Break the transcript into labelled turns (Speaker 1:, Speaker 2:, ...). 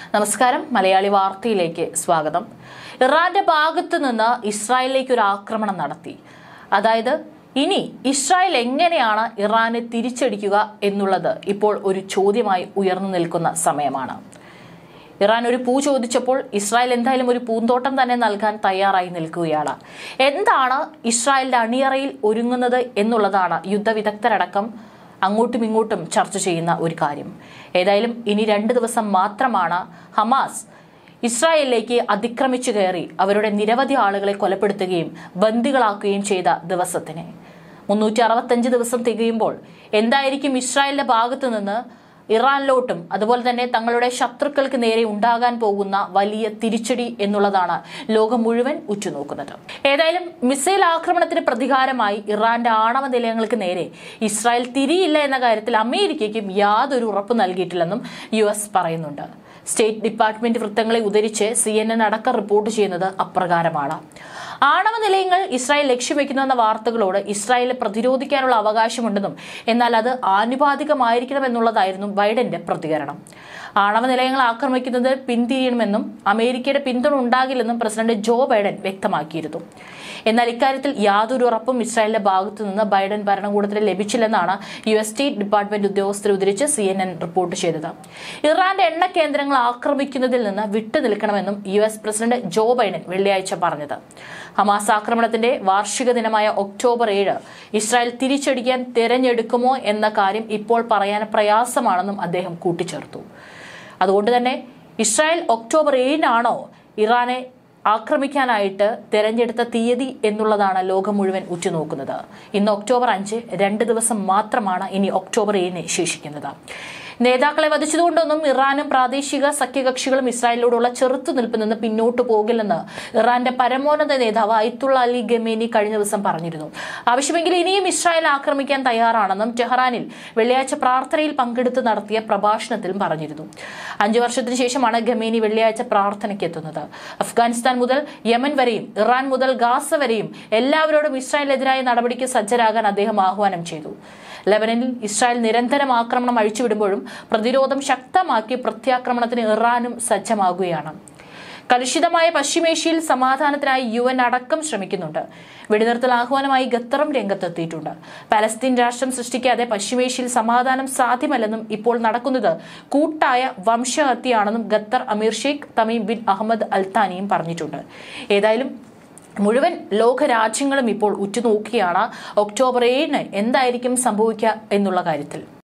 Speaker 1: നമസ്കാരം മലയാളി വാർത്തയിലേക്ക് സ്വാഗതം ഇറാന്റെ ഭാഗത്ത് നിന്ന് ഇസ്രായേലിലേക്ക് ഒരു ആക്രമണം നടത്തി അതായത് ഇനി ഇസ്രായേൽ എങ്ങനെയാണ് ഇറാനെ തിരിച്ചടിക്കുക എന്നുള്ളത് ഇപ്പോൾ ഒരു ചോദ്യമായി ഉയർന്നു നിൽക്കുന്ന സമയമാണ് ഇറാൻ ഒരു പൂ ചോദിച്ചപ്പോൾ ഇസ്രായേൽ എന്തായാലും ഒരു പൂന്തോട്ടം തന്നെ നൽകാൻ തയ്യാറായി നിൽക്കുകയാണ് എന്താണ് ഇസ്രായേലിന്റെ അണിയറയിൽ ഒരുങ്ങുന്നത് എന്നുള്ളതാണ് യുദ്ധവിദഗ്ധരടക്കം അങ്ങോട്ടും ഇങ്ങോട്ടും ചർച്ച ചെയ്യുന്ന ഒരു കാര്യം ഏതായാലും ഇനി രണ്ട് ദിവസം മാത്രമാണ് ഹമാസ് ഇസ്രായേലിലേക്ക് അതിക്രമിച്ചു കയറി അവരുടെ നിരവധി ആളുകളെ കൊലപ്പെടുത്തുകയും ബന്ദികളാക്കുകയും ചെയ്ത ദിവസത്തിന് മുന്നൂറ്റി അറുപത്തഞ്ച് ദിവസം തികയുമ്പോൾ എന്തായിരിക്കും ഇസ്രായേലിന്റെ ഭാഗത്തു നിന്ന് ഇറാനിലോട്ടും അതുപോലെ തന്നെ തങ്ങളുടെ ശത്രുക്കൾക്ക് നേരെ ഉണ്ടാകാൻ പോകുന്ന വലിയ തിരിച്ചടി എന്നുള്ളതാണ് ലോകം മുഴുവൻ ഉറ്റുനോക്കുന്നത് ഏതായാലും മിസൈൽ ആക്രമണത്തിന് പ്രതികാരമായി ഇറാന്റെ ആണവ നിലയങ്ങൾക്ക് നേരെ ഇസ്രായേൽ തിരിയില്ല എന്ന കാര്യത്തിൽ അമേരിക്കയ്ക്കും യാതൊരു ഉറപ്പ് നൽകിയിട്ടില്ലെന്നും യു എസ് പറയുന്നുണ്ട് സ്റ്റേറ്റ് ഡിപ്പാർട്ട്മെന്റ് വൃത്തങ്ങളെ ഉദ്ധരിച്ച് സി എൻ എൻ അടക്കം റിപ്പോർട്ട് ചെയ്യുന്നത് അപ്രകാരമാണ് ആണവ നിലയങ്ങൾ ഇസ്രായേൽ ലക്ഷ്യവെക്കുന്നുവെന്ന വാർത്തകളോട് ഇസ്രായേലിന് പ്രതിരോധിക്കാനുള്ള അവകാശമുണ്ടെന്നും എന്നാൽ അത് ആനുപാതികമായിരിക്കണമെന്നുള്ളതായിരുന്നു ബൈഡന്റെ പ്രതികരണം ആണവ നിലയങ്ങൾ ആക്രമിക്കുന്നത് പിന്തിരിയണമെന്നും അമേരിക്കയുടെ പിന്തുണ ഉണ്ടാകില്ലെന്നും പ്രസിഡന്റ് ജോ ബൈഡൻ വ്യക്തമാക്കിയിരുന്നു എന്നാൽ ഇക്കാര്യത്തിൽ യാതൊരു ഉറപ്പും ഇസ്രായേലിന്റെ ഭാഗത്തു നിന്ന് ബൈഡൻ ഭരണകൂടത്തിന് ലഭിച്ചില്ലെന്നാണ് യു എസ് സ്റ്റേറ്റ് ഡിപ്പാർട്ട്മെന്റ് ഉദ്യോഗസ്ഥരെ ഉദ്ധരിച്ച് സി എൻ എൻ റിപ്പോർട്ട് ചെയ്തത് ഇറാന്റെ എണ്ണ കേന്ദ്രങ്ങൾ ആക്രമിക്കുന്നതിൽ നിന്ന് വിട്ടുനിൽക്കണമെന്നും U S president Joe Biden വെള്ളിയാഴ്ച പറഞ്ഞത് ഹമാസ് ആക്രമണത്തിന്റെ വാർഷിക ദിനമായ ഒക്ടോബർ ഏഴ് ഇസ്രായേൽ തിരിച്ചടിക്കാൻ തിരഞ്ഞെടുക്കുമോ എന്ന കാര്യം ഇപ്പോൾ പറയാൻ പ്രയാസമാണെന്നും അദ്ദേഹം കൂട്ടിച്ചേർത്തു അതുകൊണ്ട് തന്നെ ഇസ്രായേൽ ഒക്ടോബർ ഏഴിനാണോ ഇറാനെ ആക്രമിക്കാനായിട്ട് തെരഞ്ഞെടുത്ത തീയതി എന്നുള്ളതാണ് ലോകം മുഴുവൻ ഉറ്റുനോക്കുന്നത് ഇന്ന് ഒക്ടോബർ അഞ്ച് രണ്ട് ദിവസം മാത്രമാണ് ഇനി ഒക്ടോബർ ഏഴിന് ശേഷിക്കുന്നത് നേതാക്കളെ വധിച്ചതുകൊണ്ടൊന്നും ഇറാനും പ്രാദേശിക സഖ്യകക്ഷികളും ഇസ്രായേലിനോടുള്ള ചെറുത്തുനിൽപ്പിൽ നിന്ന് പിന്നോട്ട് പോകില്ലെന്ന് ഇറാന്റെ പരമോന്നത നേതാവ് അയത്തുള്ള അലി ഗമേനി കഴിഞ്ഞ ദിവസം പറഞ്ഞിരുന്നു ആവശ്യമെങ്കിൽ ഇനിയും ഇസ്രായേൽ ആക്രമിക്കാൻ തയ്യാറാണെന്നും ടെഹ്റാനിൽ വെള്ളിയാഴ്ച പ്രാർത്ഥനയിൽ പങ്കെടുത്ത് നടത്തിയ പ്രഭാഷണത്തിലും പറഞ്ഞിരുന്നു അഞ്ചു വർഷത്തിന് ശേഷമാണ് ഗമേനി വെള്ളിയാഴ്ച പ്രാർത്ഥനയ്ക്ക് എത്തുന്നത് അഫ്ഗാനിസ്ഥാൻ മുതൽ യമൻ വരെയും ഇറാൻ മുതൽ ഗാസ വരെയും എല്ലാവരോടും ഇസ്രായേലിനെതിരായ നടപടിക്ക് സജ്ജരാകാൻ അദ്ദേഹം ആഹ്വാനം ചെയ്തു ലെബനനിൽ ഇസ്രായേൽ നിരന്തരം ആക്രമണം അഴിച്ചുവിടുമ്പോഴും പ്രതിരോധം ശക്തമാക്കി പ്രത്യാക്രമണത്തിന് ഇറാനും സജ്ജമാകുകയാണ് കലുഷിതമായ പശ്ചിമേഷ്യയിൽ സമാധാനത്തിനായി യു എൻ അടക്കം ശ്രമിക്കുന്നുണ്ട് വെടിനിർത്തൽ ആഹ്വാനമായി ഖത്തറും രംഗത്തെത്തിയിട്ടുണ്ട് പലസ്തീൻ രാഷ്ട്രം സൃഷ്ടിക്കാതെ പശ്ചിമേഷ്യയിൽ സമാധാനം സാധ്യമല്ലെന്നും ഇപ്പോൾ നടക്കുന്നത് കൂട്ടായ വംശഹത്യയാണെന്നും ഖത്തർ അമീർ ഷെയ്ഖ് തമീം ബിൻ അഹമ്മദ് അൽത്താനിയും പറഞ്ഞിട്ടുണ്ട് ഏതായാലും മുഴുവൻ ലോകരാജ്യങ്ങളും ഇപ്പോൾ ഉറ്റുനോക്കിയാണ് ഒക്ടോബർ ഏഴിന് എന്തായിരിക്കും സംഭവിക്കുക എന്നുള്ള കാര്യത്തിൽ